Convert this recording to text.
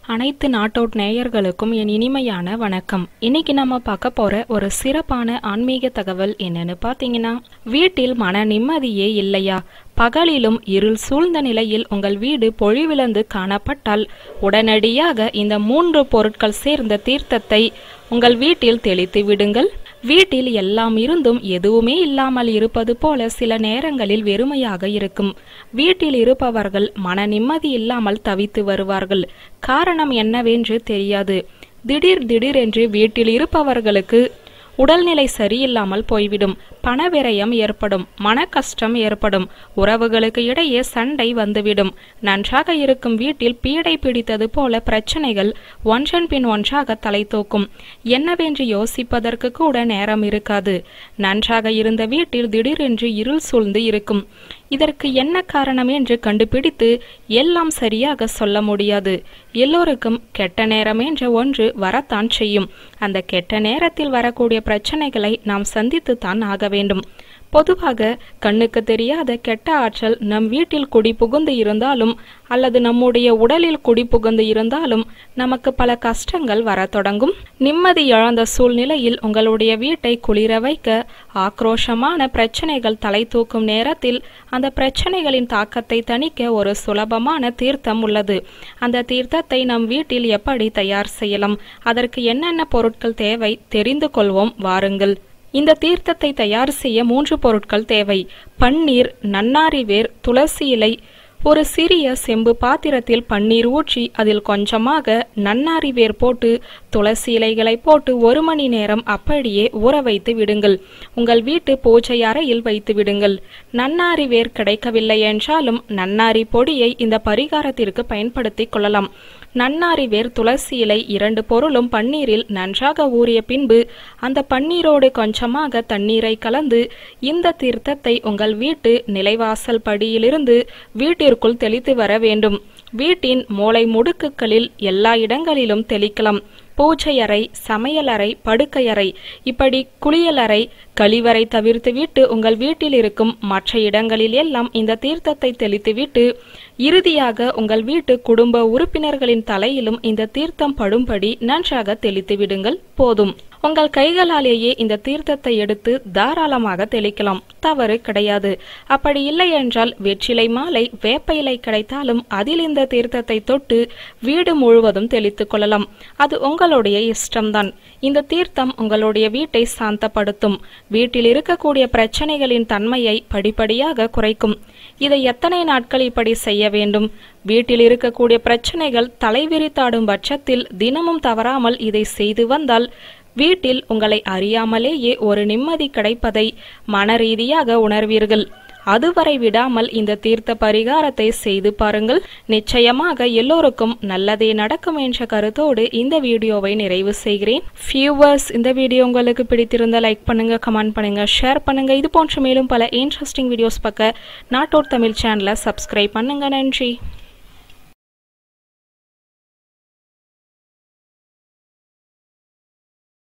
அனைத்து நாட்டோட் நேயர்களுக்கும் என் இனிமையான வணக்கம் இன்னைக்கு நம்ம பார்க்க போற ஒரு சிறப்பான ஆன்மீக தகவல் என்னன்னு பார்த்தீங்கன்னா வீட்டில் மன நிம்மதியே இல்லையா பகலிலும் இருள் சூழ்ந்த நிலையில் உங்கள் வீடு பொழிவிழந்து காணப்பட்டால் உடனடியாக இந்த மூன்று பொருட்கள் சேர்ந்த தீர்த்தத்தை உங்கள் வீட்டில் தெளித்து விடுங்கள் வீட்டில் எல்லாம் இருந்தும் எதுவுமே இல்லாமல் இருப்பது போல சில நேரங்களில் வெறுமையாக இருக்கும் வீட்டில் இருப்பவர்கள் மன நிம்மதி இல்லாமல் தவித்து வருவார்கள் காரணம் என்னவென்று தெரியாது திடீர் திடீரென்று வீட்டில் இருப்பவர்களுக்கு உடல்நிலை சரியில்லாமல் போய்விடும் பணவிரயம் ஏற்படும் மன கஷ்டம் ஏற்படும் உறவுகளுக்கு இடையே சண்டை வந்துவிடும் நன்றாக இருக்கும் வீட்டில் பீடை பிடித்தது போல பிரச்சனைகள் ஒன்றன் பின் ஒன்றாக தலை தூக்கும் என்னவென்று யோசிப்பதற்கு கூட நேரம் இருக்காது நன்றாக இருந்த வீட்டில் திடீரென்று இருள் சூழ்ந்து இருக்கும் இதற்கு என்ன காரணம் என்று கண்டுபிடித்து எல்லாம் சரியாக சொல்ல முடியாது எல்லோருக்கும் கெட்ட நேரம் என்ற ஒன்று வரத்தான் செய்யும் அந்த கெட்ட நேரத்தில் வரக்கூடிய பிரச்சனைகளை நாம் சந்தித்துத்தான் ஆக வேண்டும் பொதுவாக கண்ணுக்கு தெரியாத கெட்ட ஆற்றல் நம் வீட்டில் குடி புகுந்து இருந்தாலும் அல்லது நம்முடைய உடலில் குடி புகுந்து இருந்தாலும் நமக்கு பல கஷ்டங்கள் வரத் தொடங்கும் நிம்மதி இழந்த சூழ்நிலையில் உங்களுடைய வீட்டை குளிர வைக்க ஆக்ரோஷமான பிரச்சனைகள் தலை தூக்கும் நேரத்தில் அந்த பிரச்சனைகளின் தாக்கத்தை தணிக்க ஒரு சுலபமான தீர்த்தம் உள்ளது அந்த தீர்த்தத்தை நம் வீட்டில் எப்படி தயார் செய்யலாம் அதற்கு என்னென்ன பொருட்கள் தேவை தெரிந்து கொள்வோம் வாருங்கள் இந்த தீர்த்தத்தை தயார் செய்ய மூன்று பொருட்கள் தேவை பன்னீர் நன்னாரி வேர் துளசி இலை ஒரு சிறிய செம்பு பாத்திரத்தில் பன்னீர் ஊற்றி அதில் கொஞ்சமாக நன்னாரி வேர் போட்டு துளசி இலைகளை போட்டு ஒரு மணி நேரம் அப்படியே ஊற வைத்து விடுங்கள் உங்கள் வீட்டு பூஜை அறையில் வைத்து விடுங்கள் நன்னாரி வேர் கிடைக்கவில்லை என்றாலும் நன்னாரி பொடியை இந்த பரிகாரத்திற்கு பயன்படுத்திக் கொள்ளலாம் நன்னாரி வேர் துளசி இலை இரண்டு பொருளும் பன்னீரில் நன்றாக ஊறிய பின்பு அந்த பன்னீரோடு கொஞ்சமாக தண்ணீரை கலந்து இந்த தீர்த்தத்தை உங்கள் வீட்டு நிலைவாசல் படியிலிருந்து வீட்டிற்குள் தெளித்து வர வேண்டும் வீட்டின் மூளை முடுக்குகளில் எல்லா இடங்களிலும் தெளிக்கலாம் பூஜை அறை சமையலறை படுக்கையறை இப்படி குளியலறை கழிவறை தவிர்த்துவிட்டு உங்கள் வீட்டில் இருக்கும் மற்ற இடங்களில் எல்லாம் இந்த தீர்த்தத்தை தெளித்துவிட்டு இறுதியாக உங்கள் வீட்டு குடும்ப உறுப்பினர்களின் தலையிலும் இந்த தீர்த்தம் படும்படி நன்றாக தெளித்து விடுங்கள் போதும் உங்கள் கைகளாலேயே இந்த தீர்த்தத்தை எடுத்து தாராளமாக தெளிக்கலாம் தவறு கிடையாது அப்படி இல்லை என்றால் வெற்றிலை மாலை வேப்ப இலை கிடைத்தாலும் அதில் இந்த தீர்த்தத்தை தொட்டு வீடு முழுவதும் தெளித்துக் கொள்ளலாம் அது உங்களுடைய இஷ்டம்தான் இந்த தீர்த்தம் உங்களுடைய வீட்டை சாந்தப்படுத்தும் வீட்டில் இருக்கக்கூடிய பிரச்சனைகளின் தன்மையை படிப்படியாக குறைக்கும் இதை எத்தனை நாட்கள் இப்படி செய்ய வேண்டும் வீட்டில் இருக்கக்கூடிய பிரச்சனைகள் தலைவிரித்தாடும் பட்சத்தில் தினமும் தவறாமல் இதை செய்து வந்தால் வீட்டில் உங்களை அறியாமலேயே ஒரு நிம்மதி கிடைப்பதை மன ரீதியாக உணர்வீர்கள் அதுவரை விடாமல் இந்த தீர்த்த பரிகாரத்தை செய்து பாருங்கள் நிச்சயமாக எல்லோருக்கும் நல்லதே நடக்கும் என்ற கருத்தோடு இந்த வீடியோவை நிறைவு செய்கிறேன் ஃபியூவர்ஸ் இந்த வீடியோ உங்களுக்கு பிடித்திருந்த லைக் பண்ணுங்க கமெண்ட் பண்ணுங்க ஷேர் பண்ணுங்க இது போன்ற மேலும் பல இன்ட்ரெஸ்டிங் வீடியோஸ் பார்க்க நாட்டோர் தமிழ் சேனலை சப்ஸ்கிரைப் பண்ணுங்க நன்றி